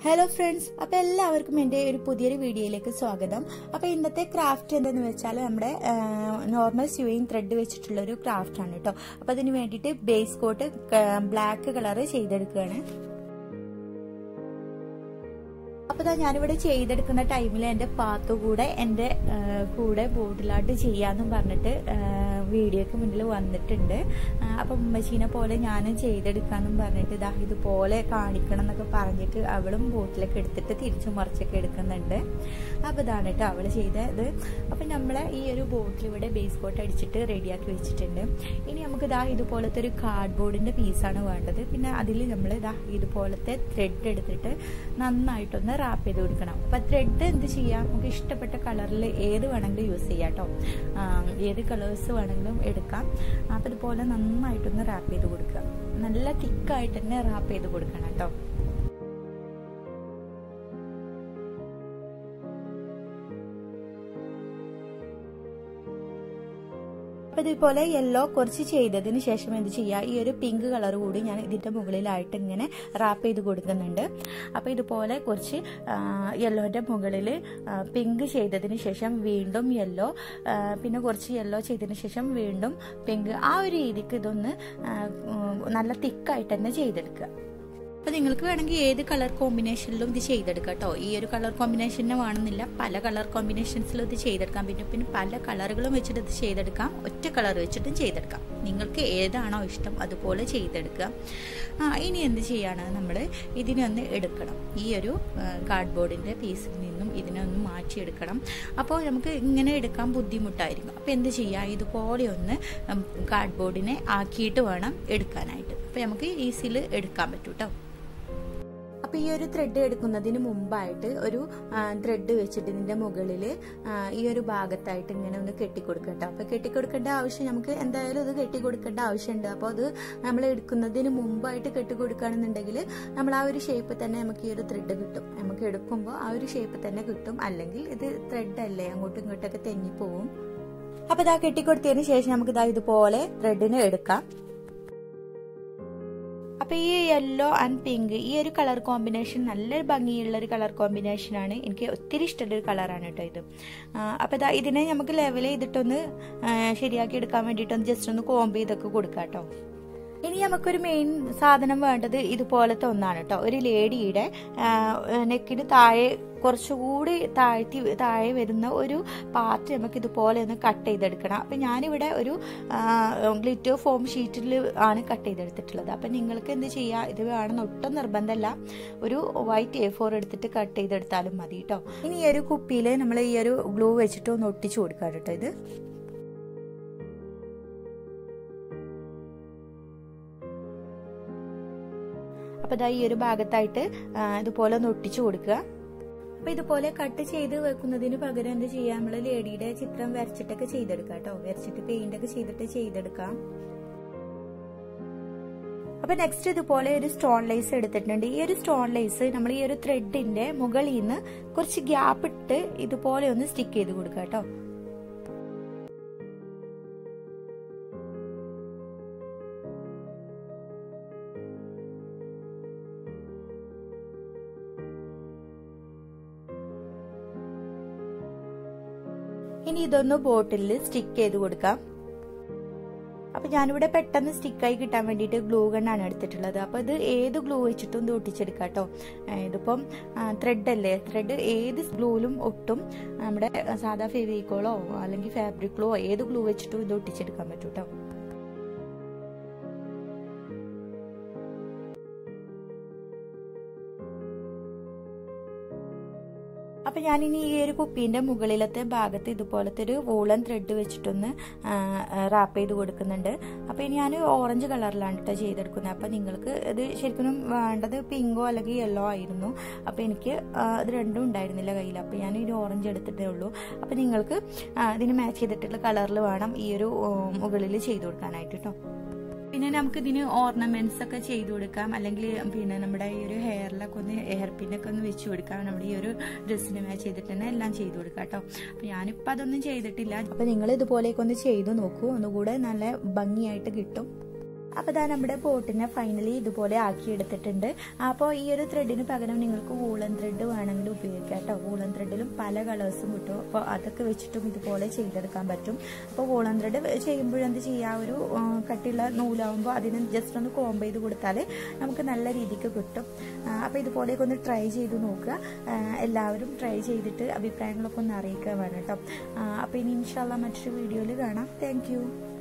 hello friends അപ്പോൾ എല്ലാവർക്കും എൻ്റെ ഒരു പുതിയൊരു വീഡിയോയിലേക്ക് സ്വാഗതം അപ്പോൾ ഇന്നത്തെ ക്രാഫ്റ്റ് എന്തെന്ന് വെച്ചാൽ നമ്മുടെ നോർമൽ സ്യൂയിങ് ത്രെഡ് വെച്ചിട്ടുള്ള ഒരു ക്രാഫ്റ്റ് ആണ് കേട്ടോ അപ്പോൾ അതിന് വേണ്ടിയിട്ട് ബേസ് കോട്ട് ബ്ലാക്ക് കളർ ചെയ്തെടുക്കുകയാണ് അപ്പോൾ ഇതാ ഞാനിവിടെ ചെയ്തെടുക്കുന്ന ടൈമിൽ എൻ്റെ പാത്തു കൂടെ എൻ്റെ കൂടെ ബോട്ടിലായിട്ട് ചെയ്യാമെന്നും പറഞ്ഞിട്ട് വീഡിയോക്ക് മുന്നിൽ വന്നിട്ടുണ്ട് അപ്പം ഉമ്മച്ചീനെ പോലെ ഞാനും ചെയ്തെടുക്കാമെന്നും പറഞ്ഞിട്ട് ഇതാ ഇതുപോലെ കാണിക്കണം എന്നൊക്കെ പറഞ്ഞിട്ട് അവളും ബോട്ടിലൊക്കെ എടുത്തിട്ട് തിരിച്ചു മറിച്ചൊക്കെ എടുക്കുന്നുണ്ട് അപ്പോൾ ഇതാണ് കേട്ടോ അവൾ ചെയ്തത് അപ്പം നമ്മൾ ഈ ഒരു ബോട്ടിൽ ഇവിടെ ബേസ് കോട്ട് അടിച്ചിട്ട് റെഡിയാക്കി വെച്ചിട്ടുണ്ട് ഇനി നമുക്ക് ഇതാ ഇതുപോലത്തെ ഒരു കാർഡ് ബോർഡിൻ്റെ പീസാണ് വേണ്ടത് പിന്നെ അതിൽ നമ്മൾ ഇതാ ഇതുപോലത്തെ ത്രെഡ് എടുത്തിട്ട് നന്നായിട്ടൊന്ന് റാപ്പ് ചെയ്ത് കൊടുക്കണം അപ്പം ത്രെഡ് എന്ത് ചെയ്യാം നമുക്ക് ഇഷ്ടപ്പെട്ട കളറിൽ ഏത് വേണമെങ്കിലും യൂസ് ചെയ്യാം കേട്ടോ ഏത് കളേഴ്സ് വേണമെങ്കിലും എടുക്കാം അപ്പം ഇതുപോലെ നന്നായിട്ടൊന്ന് റാപ്പ് ചെയ്ത് കൊടുക്കുക നല്ല തിക്കായിട്ട് തന്നെ റാപ്പ് ചെയ്ത് കൊടുക്കണം കേട്ടോ അപ്പോൾ ഇതുപോലെ യെല്ലോ കുറച്ച് ചെയ്തതിന് ശേഷം എന്ത് ചെയ്യുക ഈ ഒരു പിങ്ക് കളർ കൂടി ഞാൻ ഇതിൻ്റെ മുകളിലായിട്ട് ഇങ്ങനെ റാപ്പ് ചെയ്ത് കൊടുക്കുന്നുണ്ട് അപ്പോൾ ഇതുപോലെ കുറച്ച് യെല്ലോൻ്റെ മുകളിൽ പിങ്ക് ചെയ്തതിന് ശേഷം വീണ്ടും യെല്ലോ പിന്നെ കുറച്ച് യെല്ലോ ചെയ്തതിന് ശേഷം വീണ്ടും പിങ്ക് ആ ഒരു രീതിക്ക് ഇതൊന്ന് നല്ല തിക്കായിട്ട് തന്നെ ചെയ്തെടുക്കുക അപ്പോൾ നിങ്ങൾക്ക് വേണമെങ്കിൽ ഏത് കളർ കോമ്പിനേഷനിലും ഇത് ചെയ്തെടുക്കാം കേട്ടോ ഈ ഒരു കളർ കോമ്പിനേഷനെ വേണമെന്നില്ല പല കളർ കോമ്പിനേഷൻസിലും ഇത് ചെയ്തെടുക്കാം പിന്നെ പിന്നെ പല കളറുകളും വെച്ചിട്ട് ഇത് ചെയ്തെടുക്കാം ഒറ്റ കളർ വെച്ചിട്ടും ചെയ്തെടുക്കാം നിങ്ങൾക്ക് ഏതാണോ ഇഷ്ടം അതുപോലെ ചെയ്തെടുക്കുക ആ ഇനി എന്ത് ചെയ്യാണ് നമ്മൾ ഇതിനൊന്ന് എടുക്കണം ഈ ഒരു കാർഡ് ബോർഡിൻ്റെ പീസിൽ നിന്നും ഇതിനൊന്ന് മാറ്റിയെടുക്കണം അപ്പോൾ നമുക്ക് ഇങ്ങനെ എടുക്കാൻ ബുദ്ധിമുട്ടായിരിക്കും അപ്പോൾ എന്ത് ചെയ്യുക ഇതുപോലെ ഒന്ന് കാർഡ് ബോർഡിനെ ആക്കിയിട്ട് വേണം എടുക്കാനായിട്ട് അപ്പോൾ നമുക്ക് ഈസിയിൽ എടുക്കാൻ പറ്റും കേട്ടോ അപ്പോൾ ഈ ഒരു ത്രെഡ് എടുക്കുന്നതിന് മുമ്പായിട്ട് ഒരു ത്രെഡ് വെച്ചിട്ട് ഇതിൻ്റെ മുകളിൽ ഈ ഒരു ഭാഗത്തായിട്ട് ഇങ്ങനെ ഒന്ന് കെട്ടിക്കൊടുക്കട്ടോ അപ്പോൾ കെട്ടിക്കൊടുക്കേണ്ട ആവശ്യം നമുക്ക് എന്തായാലും ഇത് കെട്ടിക്കൊടുക്കേണ്ട ആവശ്യമുണ്ട് അപ്പോൾ അത് നമ്മൾ എടുക്കുന്നതിന് മുമ്പായിട്ട് കെട്ടിക്കൊടുക്കുകയാണെന്നുണ്ടെങ്കിൽ നമ്മൾ ആ ഒരു ഷേപ്പ് തന്നെ നമുക്ക് ഈ ഒരു ത്രെഡ് കിട്ടും നമുക്ക് എടുക്കുമ്പോൾ ആ ഒരു ഷേപ്പ് തന്നെ കിട്ടും അല്ലെങ്കിൽ ഇത് ത്രെഡ് അല്ലേ അങ്ങോട്ടും ഇങ്ങോട്ടൊക്കെ തെന്നിപ്പോവും അപ്പോൾ ഇതാ കെട്ടിക്കൊടുത്തതിന് ശേഷം നമുക്ക് ഇതാ ഇതുപോലെ ത്രെഡിന് എടുക്കാം അപ്പോൾ ഈ യെല്ലോ ആൻഡ് പിങ്ക് ഈ ഒരു കളർ കോമ്പിനേഷൻ നല്ലൊരു ഭംഗിയുള്ള ഒരു കളർ കോമ്പിനേഷനാണ് എനിക്ക് ഒത്തിരി ഇഷ്ടമുള്ള ഒരു കളറാണ് കേട്ടോ ഇത് അപ്പോൾ ഇതാ ഇതിനെ നമുക്ക് ലെവൽ ചെയ്തിട്ടൊന്ന് ശരിയാക്കി എടുക്കാൻ വേണ്ടിയിട്ടൊന്ന് ജസ്റ്റ് ഒന്ന് കോമ്പ് ചെയ്തൊക്കെ കൊടുക്കാം കേട്ടോ ഇനി നമുക്കൊരു മെയിൻ സാധനം വേണ്ടത് ഇതുപോലത്തെ ഒന്നാണ് കേട്ടോ ഒരു ലേഡിയുടെ നെക്കിന് താഴെ കുറച്ചുകൂടി താഴ്ത്തി താഴെ വരുന്ന ഒരു പാർട്ട് നമുക്ക് ഇതുപോലെ ഒന്ന് കട്ട് ചെയ്തെടുക്കണം അപ്പം ഞാനിവിടെ ഒരു ഗ്ലിറ്റർ ഫോം ഷീറ്റിൽ ആണ് കട്ട് ചെയ്തെടുത്തിട്ടുള്ളത് അപ്പം നിങ്ങൾക്ക് എന്ത് ചെയ്യുക ഇത് വേണമെന്ന് ഒട്ടും നിർബന്ധമല്ല ഒരു വൈറ്റ് എ ഫോർ എടുത്തിട്ട് കട്ട് ചെയ്തെടുത്താലും മതി കേട്ടോ ഇനി ഈ ഒരു കുപ്പിയിൽ നമ്മൾ ഈ ഒരു ഗ്ലൂ വെച്ചിട്ട് ഒന്ന് ഒട്ടിച്ചു കൊടുക്കാം കേട്ടോ ഇത് അപ്പോൾ ഇതാ ഈ ഒരു ഭാഗത്തായിട്ട് ഇതുപോലെ ഒന്ന് ഒട്ടിച്ചു കൊടുക്കുക അപ്പൊ ഇതുപോലെ കട്ട് ചെയ്ത് വെക്കുന്നതിന് പകരം എന്ത് ചെയ്യാം നമ്മള് ലേഡിയുടെ ചിത്രം വരച്ചിട്ടൊക്കെ ചെയ്തെടുക്കാം കേട്ടോ വരച്ചിട്ട് പെയിന്റ് ഒക്കെ ചെയ്തിട്ട് ചെയ്തെടുക്കാം അപ്പൊ നെക്സ്റ്റ് ഇതുപോലെ ഒരു സ്റ്റോൺ ലൈസ് എടുത്തിട്ടുണ്ട് ഈ ഒരു സ്റ്റോൺ ലൈസ് നമ്മൾ ഈ ഒരു ത്രെഡിന്റെ മുകളിൽ നിന്ന് കുറച്ച് ഗ്യാപ്പ് ഇട്ട് ഇതുപോലെ ഒന്ന് സ്റ്റിക്ക് ചെയ്ത് കൊടുക്കുക കേട്ടോ ഇനി ഇതൊന്ന് ബോട്ടിലിൽ സ്റ്റിക്ക് ചെയ്ത് കൊടുക്കാം അപ്പൊ ഞാനിവിടെ പെട്ടെന്ന് സ്റ്റിക്കായി കിട്ടാൻ വേണ്ടിയിട്ട് ഗ്ലൂ ഗണ്ണാണ് എടുത്തിട്ടുള്ളത് അപ്പൊ ഇത് ഏത് ഗ്ലൂ വെച്ചിട്ടും ഇത് ഒട്ടിച്ചെടുക്കാം കേട്ടോ ഇതിപ്പം ത്രെഡ് അല്ലേ ത്രെഡ് ഏത് ഗ്ലൂവിലും ഒട്ടും നമ്മുടെ സാധാ ഫെവിക്കോളോ അല്ലെങ്കിൽ ഫാബ്രിക് ഗ്ലോ ഏത് ഗ്ലൂ വെച്ചിട്ടും ഇത് ഒട്ടിച്ചെടുക്കാൻ പറ്റും കേട്ടോ അപ്പൊ ഞാനിനി ഈ ഒരു കുപ്പീന്റെ മുകളിലത്തെ ഭാഗത്ത് ഇതുപോലത്തെ ഒരു വൂളൻ ത്രെഡ് വെച്ചിട്ടൊന്ന് റാപ്പ് ചെയ്ത് കൊടുക്കുന്നുണ്ട് അപ്പൊ ഇനി ഞാൻ ഓറഞ്ച് കളറിലാണ് കേട്ടോ ചെയ്തെടുക്കുന്നത് അപ്പൊ നിങ്ങൾക്ക് ഇത് ശരിക്കും വേണ്ടത് പിങ്കോ അല്ലെങ്കിൽ യെല്ലോ ആയിരുന്നു അപ്പൊ എനിക്ക് ഇത് രണ്ടും ഉണ്ടായിരുന്നില്ല കയ്യിൽ അപ്പൊ ഞാൻ ഒരു ഓറഞ്ച് എടുത്തിട്ടേ ഉള്ളൂ അപ്പൊ നിങ്ങൾക്ക് ഇതിന് മാച്ച് ചെയ്തിട്ടുള്ള കളറിൽ വേണം ഈ ഒരു മുകളിൽ ചെയ്ത് കൊടുക്കാനായിട്ട് കേട്ടോ പിന്നെ നമുക്ക് ഇതിന് ഓർണമെന്റ്സ് ഒക്കെ ചെയ്തു കൊടുക്കാം അല്ലെങ്കിൽ പിന്നെ നമ്മുടെ ഈ ഒരു ഹെയറിലൊക്കെ ഒന്ന് ഹെയർ പിന്നൊക്കെ ഒന്ന് വെച്ച് കൊടുക്കാം നമ്മുടെ ഈ ഒരു ഡ്രസ്സിന് മാച്ച് ചെയ്തിട്ട് തന്നെ എല്ലാം ചെയ്തു കൊടുക്കാം കേട്ടോ അപ്പൊ ഞാനിപ്പോൾ അതൊന്നും ചെയ്തിട്ടില്ല അപ്പൊ നിങ്ങൾ ഇതുപോലെയൊക്കെ ഒന്ന് ചെയ്തു നോക്കൂ ഒന്നുകൂടെ നല്ല ഭംഗിയായിട്ട് കിട്ടും അപ്പോൾ ഇതാ നമ്മുടെ ബോട്ടിനെ ഫൈനലി ഇതുപോലെ ആക്കിയെടുത്തിട്ടുണ്ട് അപ്പോൾ ഈ ഒരു ത്രെഡിന് പകരം നിങ്ങൾക്ക് വൂളൻ ത്രെഡ് വേണമെങ്കിൽ ഉപയോഗിക്കാം കേട്ടോ വൂളൻ ത്രെഡിലും പല കളേഴ്സും കിട്ടും അപ്പോൾ അതൊക്കെ വെച്ചിട്ടും ഇതുപോലെ ചെയ്തെടുക്കാൻ പറ്റും അപ്പോൾ വൂളൻ ത്രെഡ് ചെയ്യുമ്പോഴെന്ത് ചെയ്യുക ഒരു ആ, കട്ടിയുള്ള നൂലാവുമ്പോൾ അതിന് ജസ്റ്റ് ഒന്ന് കോംബ് ചെയ്ത് കൊടുത്താൽ നമുക്ക് നല്ല രീതിക്ക് കിട്ടും അപ്പോൾ ഇതുപോലെയൊക്കെ ഒന്ന് ട്രൈ ചെയ്ത് നോക്കുക ആ, എല്ലാവരും ട്രൈ ചെയ്തിട്ട് അഭിപ്രായങ്ങളൊക്കെ ഒന്ന് അറിയിക്കുക വേണം കേട്ടോ അപ്പോൾ ഇനി ഇൻഷാല്ല മറ്റൊരു വീഡിയോയിൽ കാണാം താങ്ക്